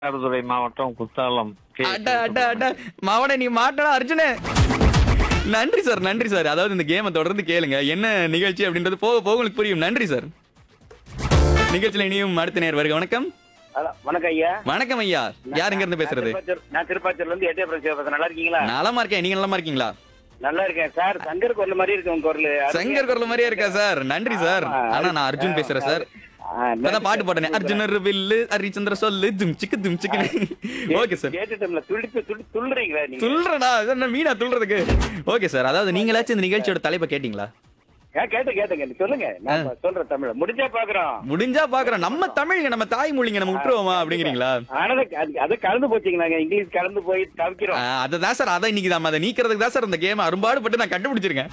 மயிலாடுதுறை மாவட்டம் குத்தாலம் கே. அட அட அட மவனே நீ மாட்டடா அர்ஜுனே நன்றி சார் நன்றி சார் அதாவது இந்த கேமை தொடர்ந்து கேளுங்க என்ன நிகழ்ச்சி அப்படின்றது போக போக உங்களுக்கு புரியும் நன்றி சார் நிகழ்ச்சியில இனியும் அடுத்த நேர் வருக வணக்கம் ஹலோ வணக்கம் ஐயா வணக்கம் ஐயா யார் இங்க இருந்து பேசுறது நான் திருப்பாச்சூர் நான் திருப்பாச்சூர்ல இருந்து எட்டயபுரம் சிவபாசன் நல்லா இருக்கீங்களா நலமா இருக்கேன் நீங்க நலமா இருக்கீங்களா நல்லா இருக்கேன் சார் சங்கர் குரல் மாதிரி இருக்கு உங்க குரல் சங்கர் குரல் மாதிரியே இருக்கா சார் நன்றி சார் ஆமா. ஆனா நான் அர்ஜுன் பேசுறேன் சார் இப்பதான் பாட்டு போட்டேன் அர்ஜுனர் வில்லு ஹரிச்சந்திர சொல்லு தும் சிக்கு தும் சிக்கு ஓகே சார் கேட்டுட்டோம்ல துடிப்பு துடி துள்ளுறீங்களா நீங்க துள்றடா இது என்ன மீனா துள்றதுக்கு ஓகே சார் அதாவது நீங்களாச்சும் இந்த நிகழ்ச்சியோட தலைப்பை கேட்டீங்களா ஆ, கேட்டு கேட்டுங்க நீ சொல்லுங்க நான் சொல்றேன் தமிழ் முடிஞ்சா பாக்குறோம் முடிஞ்சா பாக்குறோம் நம்ம தமிழ்ங்க நம்ம தாய்மொழிங்க நம்ம விட்டுருவோமா அப்படிங்கிறீங்களா ஆனா அது- அது கலந்து போச்சுங்க நாங்க இங்கிலீஷ் கலந்து போய் தவிக்கிறோம் அதுதான் சார் அதை இன்னைக்கு நம்ம அதை நீக்கிறதுக்கு தான் சார் இந்த கேம் அரும்பாடுபட்டு நான் கண்டுபிடிச்சிருக்கேன்